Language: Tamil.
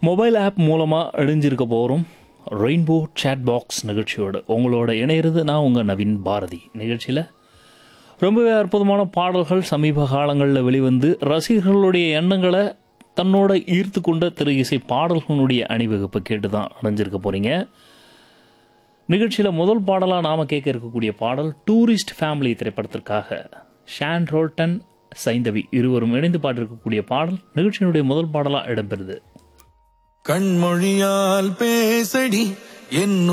மொபைல் ஆப் மூலமாக இணைஞ்சிருக்க போகிறோம் ரெயின்போ சேட் பாக்ஸ் நிகழ்ச்சியோடு உங்களோட இணையிறது நான் உங்கள் நவீன் பாரதி நிகழ்ச்சியில் ரொம்பவே அற்புதமான பாடல்கள் சமீப காலங்களில் வெளிவந்து ரசிகர்களுடைய எண்ணங்களை தன்னோட ஈர்த்து கொண்ட திரு இசை பாடல்களுடைய அணிவகுப்பை கேட்டு தான் அடைஞ்சிருக்க போகிறீங்க நிகழ்ச்சியில் முதல் பாடலாக நாம் கேட்க இருக்கக்கூடிய பாடல் டூரிஸ்ட் ஃபேமிலி திரைப்படத்திற்காக ஷான் ரோல்டன் சைந்தவி இருவரும் இணைந்து பாடிருக்கக்கூடிய பாடல் நிகழ்ச்சியினுடைய முதல் பாடலாக இடம்பெறுது கண்மொழியால் பேசடி என்